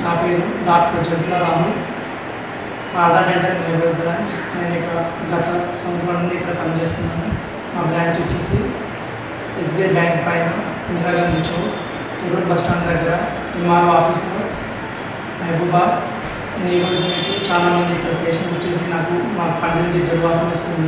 నా పేరు doctor Jadla Ramu Aadhaar dental మేబర్ బ్రాంచ్ నేను ఇక్కడ గత సంవత్సరం నుండి ఇక్కడ పనిచేస్తున్నాను మా బ్రాంచ్ వచ్చేసి ఎస్బీఐ బ్యాంక్ పైన ఇందిరాగాంధీ చౌక్ తూరూరు బస్ స్టాండ్ దగ్గర ఎంఆర్ఓ ఆఫీస్లో మహబూబాద్ నేను ఈరోజు మీకు చాలామంది ఇక్కడ పేషెంట్ వచ్చేసి నాకు మా పంట నుంచి దుర్వాసన వస్తుంది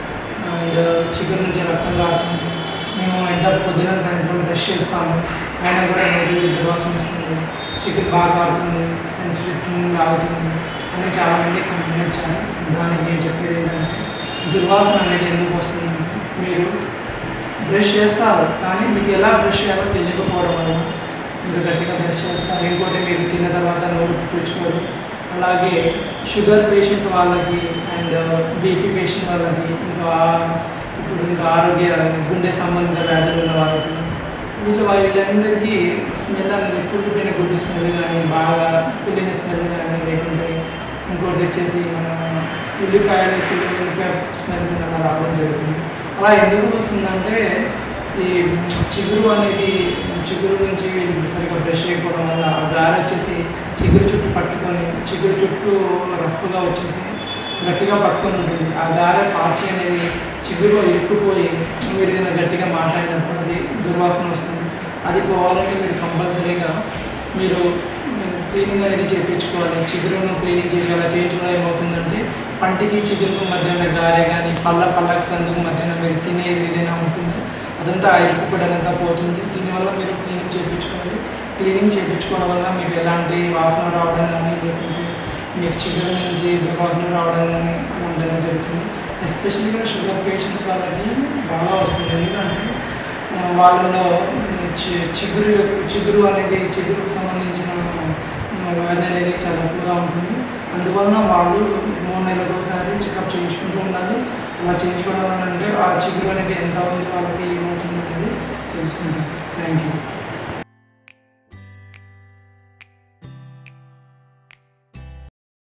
అండ్ చికెన్ నుంచి రక్తం కారుతుంది మేము ఎంత పొద్దున సాయంత్రం బ్రష్ చేస్తాము అయినా కూడా నోటి నుంచి దుర్వాసన వస్తుంది చికెన్ బాగా కారుతుంది సెన్సిటివ్ ఆగుతుంది అని చాలామంది కంప్లైంట్ వచ్చాను దానికి నేను చెప్పేది ఏంటంటే దుర్వాసన అనేది ఎందుకు వస్తుందంటే మీరు బ్రష్ చేస్తారు కానీ మీకు ఎలా బ్రష్ చేయాలో తెలియకపోవడం వల్ల మీరు గట్టిగా బ్రష్ చేస్తారు ఇంకోటి మీరు తిన్న తర్వాత నోరు పుచ్చుకోరు అలాగే షుగర్ పేషెంట్ వాళ్ళకి అండ్ బీపీ పేషెంట్ వాళ్ళకి ఇంకా ఇప్పుడు ఇంకా ఆరోగ్య గుండె సంబంధిత వ్యాధులు ఉన్న వాళ్ళకి వీళ్ళు వీళ్ళందరికీ స్మెల్ అనేది కుళ్ళిపోయిన గుడ్డు స్మెల్ కానీ బాగా కుళ్ళిన స్మెల్ కానీ లేకుంటే ఇంకోటి వచ్చేసి మన ఉల్లిపాయలు కుళ్ళిన ఉల్లిపాయ స్మెల్ అలా రావడం జరుగుతుంది అలా ఎందుకు వస్తుందంటే ఈ చిగురు అనేది చిగురు నుంచి వీళ్ళు సరిగ్గా బ్రష్ చేయకపోవడం వల్ల ఆ గాలి వచ్చేసి చిగురు చుట్టూ పట్టుకొని చిగురు చుట్టూ రఫ్గా వచ్చేసి గట్టిగా పట్టుకొని ఉంటుంది ఆ గాలి పాచి అనేది చిగురులో ఇరుక్కుపోయి మీరు ఏదైనా గట్టిగా మాట్లాడినప్పుడు అది దుర్వాసన వస్తుంది అది పోవాలంటే మీరు కంపల్సరీగా మీరు క్లీనింగ్ అనేది చేయించుకోవాలి చిగురును క్లీనింగ్ చేసి అలా చేయించడం ఏమవుతుందంటే పంటికి చిగురుకు మధ్య ఉన్న గారె కానీ పళ్ళ పళ్ళకి సందుకు మధ్యన మీరు తినేది ఏదైనా ఉంటుంది అదంతా ఆ ఇరుక్కుపోయి అదంతా పోతుంది దీనివల్ల మీరు క్లీనింగ్ చేయించుకోవాలి క్లీనింగ్ చేయించుకోవడం వల్ల మీకు ఎలాంటి వాసన రావడం కానీ లేకుంటే మీకు చిగురు నుంచి దుర్వాసన రావడం కానీ ఉండడం జరుగుతుంది ఎస్పెషల్గా షుగర్ పేషెంట్స్ వాళ్ళకి బాగా వస్తుంది ఎందుకంటే ఆ, వాళ్ళలో చి- చిగురు యొక్క- చిగురు అనేది చిగురుకు సంబంధించిన ఆ, వ్యాధి అనేది చాలా ఎక్కువగా ఉంటుంది అందువలన వాళ్ళు మూడు నెలలకు ఒకసారి చెకప్ చేయించుకుంటూ ఉండాలి అలా చేయించుకోవడం వల్ల అంటే ఆ చిగురు అనేది ఎంత ఉంది వాళ్ళకి ఏమవుతుంది అనేది తెలుసుకుంటారు థ్యాంక్ యూ